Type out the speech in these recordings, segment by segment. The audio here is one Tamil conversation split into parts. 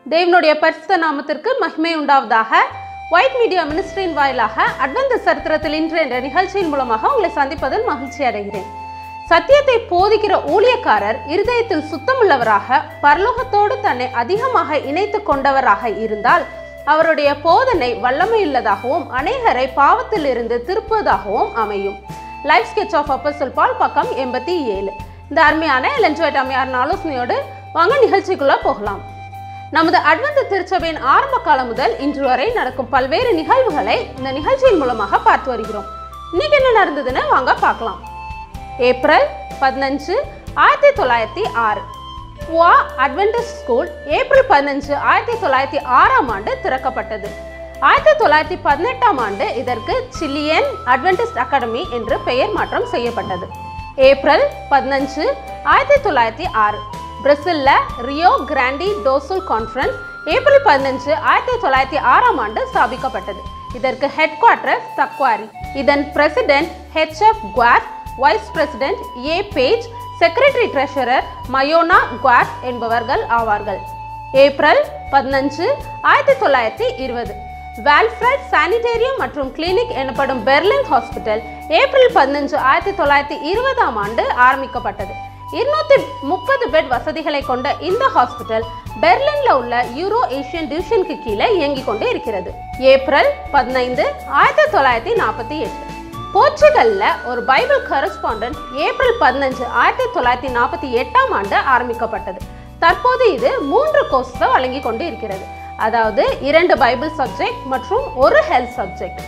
தேவனுடைய பரிசுத்த நாமத்திற்கு மகிமை உண்டாவதாக ஒயிட் மீடியா மினிஸ்ட்ரியின் வாயிலாக அட்வந்த சரித்திரத்தில் இன்று என்ற நிகழ்ச்சியின் மூலமாக உங்களை சந்திப்பதில் மகிழ்ச்சி அடைகிறேன் சத்தியத்தை போதிக்கிற ஊழியக்காரர் இருதயத்தில் சுத்தமுள்ளவராக பரலோகத்தோடு தன்னை அதிகமாக இணைத்து கொண்டவராக இருந்தால் அவருடைய போதனை வல்லமையுள்ளதாகவும் அநேகரை பாவத்திலிருந்து திருப்புவதாகவும் அமையும் life sketch of apostle Paul பக்கம் எண்பத்தி ஏழு இந்த அருமையான எலன்ஜோய்ட் அம்மையாரின் ஆலோசனையோடு வாங்க நிகழ்ச்சிக்குள்ள போகலாம் நமது அட்வந்த திருச்சபையின் ஆரம்ப காலம் முதல் இன்று வரை நடக்கும் பல்வேறு நிகழ்வுகளை இந்த நிகழ்ச்சியின் மூலமாக பார்த்து வருகிறோம் இன்னைக்கு என்ன நடந்ததுன்னு வாங்க பார்க்கலாம் ஏப்ரல் பதினஞ்சு ஆயிரத்தி தொள்ளாயிரத்தி ஆறு வா அட்வென்டிஸ்ட் ஸ்கூல் ஏப்ரல் பதினஞ்சு ஆயிரத்தி தொள்ளாயிரத்தி ஆறாம் ஆண்டு திறக்கப்பட்டது ஆயிரத்தி தொள்ளாயிரத்தி பதினெட்டாம் ஆண்டு இதற்கு சில்லியன் அட்வென்டிஸ்ட் அகாடமி என்று பெயர் மாற்றம் செய்யப்பட்டது ஏப்ரல் பதினஞ்சு ஆயிரத்தி தொள்ளாயிரத்தி ஆறு பிரசில்ல Rio Grande do Sul conference April பதினஞ்சு ஆயிரத்தி தொள்ளாயிரத்தி ஆறாம் ஆண்டு ஸ்தாபிக்கப்பட்டது இதற்கு ஹெட் குவார்டர் தக்வாரி இதன் president H F Quad vice president A Page secretary treasurer மயோனா குவாட் என்பவர்கள் ஆவார்கள் ஏப்ரல் பதினஞ்சு ஆயிரத்தி தொள்ளாயிரத்தி இருபது வால்ஃப்ரட் சானிடேரியம் மற்றும் கிளினிக் எனப்படும் பெர்லின் ஹாஸ்பிட்டல் ஏப்ரல் பதினஞ்சு ஆயிரத்தி தொள்ளாயிரத்தி இருபதாம் ஆண்டு ஆரம்பிக்கப்பட்டது இருநூத்தி முப்பது பெட் வசதிகளை கொண்ட இந்த ஹாஸ்பிட்டல் பெர்லின்ல உள்ள யூரோ ஏசியன் டிவிஷனுக்கு கீழே இயங்கிக் கொண்டு இருக்கிறது ஏப்ரல் பதினைந்து ஆயிரத்தி தொள்ளாயிரத்தி நாற்பத்தி எட்டு போர்ச்சுகல்ல ஒரு பைபிள் கரஸ்பாண்டன்ட் ஏப்ரல் பதினஞ்சு ஆயிரத்தி தொள்ளாயிரத்தி நாற்பத்தி எட்டாம் ஆண்டு ஆரம்பிக்கப்பட்டது தற்போது இது மூன்று கோர்ஸை வழங்கி கொண்டு இருக்கிறது அதாவது இரண்டு பைபிள் சப்ஜெக்ட் மற்றும் ஒரு ஹெல்த் சப்ஜெக்ட்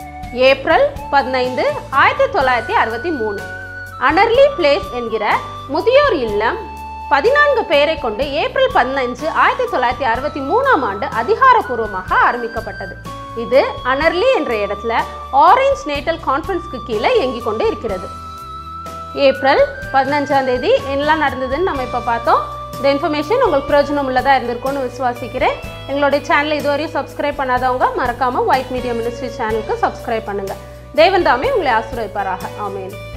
ஏப்ரல் பதினைந்து ஆயிரத்தி தொள்ளாயிரத்தி அறுபத்தி மூணு அனர்லி பிளேஸ் என்கிற முதியோர் இல்லம் பதினான்கு பேரை கொண்டு ஏப்ரல் பதினஞ்சு ஆயிரத்தி தொள்ளாயிரத்தி அறுபத்தி மூணாம் ஆண்டு அதிகாரப்பூர்வமாக ஆரம்பிக்கப்பட்டது இது அனர்லி என்ற இடத்துல ஆரஞ்ச் நேட்டல் கான்ஃபரன்ஸ்க்கு கீழே இயங்கிக் கொண்டு இருக்கிறது ஏப்ரல் பதினஞ்சாம் தேதி என்னெல்லாம் நடந்ததுன்னு நம்ம இப்போ பார்த்தோம் இந்த இன்ஃபர்மேஷன் உங்களுக்கு பிரயோஜனம் உள்ளதாக இருந்திருக்கும்னு விசுவாசிக்கிறேன் எங்களுடைய சேனலை இதுவரையும் சப்ஸ்கிரைப் பண்ணாதவங்க மறக்காமல் ஒயிட் மீடியா மினிஸ்ட்ரி சேனலுக்கு சப்ஸ்கிரைப் பண்ணுங்கள் தேவன் தாமே உங்களை ஆசீர்வதிப்பாராக ஆமேன்